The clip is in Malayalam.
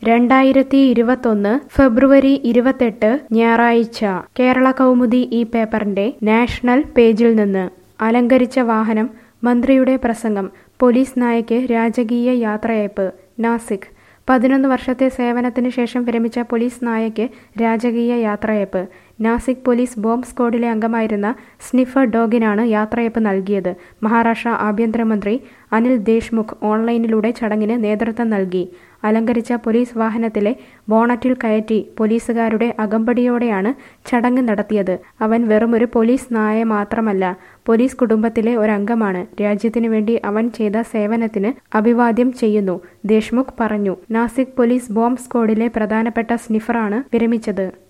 രണ്ടായിരത്തി ഇരുപത്തൊന്ന് ഫെബ്രുവരി ഇരുപത്തെട്ട് ഞായറാഴ്ച കേരള കൗമുദി ഈ പേപ്പറിന്റെ നാഷണൽ പേജിൽ നിന്ന് അലങ്കരിച്ച വാഹനം മന്ത്രിയുടെ പ്രസംഗം പോലീസ് നായയ്ക്ക് രാജകീയ യാത്രയയപ്പ് നാസിക് പതിനൊന്ന് വർഷത്തെ സേവനത്തിന് ശേഷം വിരമിച്ച പോലീസ് നായയ്ക്ക് രാജകീയ യാത്രയയപ്പ് നാസിക് പോലീസ് ബോംബ് സ്ക്വാഡിലെ അംഗമായിരുന്ന സ്നിഫർ ഡോഗിനാണ് യാത്രയയപ്പ് നൽകിയത് മഹാരാഷ്ട്ര ആഭ്യന്തരമന്ത്രി അനിൽ ദേശ്മുഖ് ഓൺലൈനിലൂടെ ചടങ്ങിന് നേതൃത്വം നൽകി അലങ്കരിച്ച പോലീസ് വാഹനത്തിലെ ബോണറ്റിൽ കയറ്റി പോലീസുകാരുടെ അകമ്പടിയോടെയാണ് ചടങ്ങ് നടത്തിയത് അവൻ വെറുമൊരു പോലീസ് നായ മാത്രമല്ല പോലീസ് കുടുംബത്തിലെ ഒരംഗമാണ് രാജ്യത്തിനു വേണ്ടി അവൻ ചെയ്ത സേവനത്തിന് അഭിവാദ്യം ചെയ്യുന്നു ദേശ്മുഖ് പറഞ്ഞു നാസിക് പോലീസ് ബോംബ് സ്ക്വാഡിലെ പ്രധാനപ്പെട്ട സ്നിഫറാണ് വിരമിച്ചത്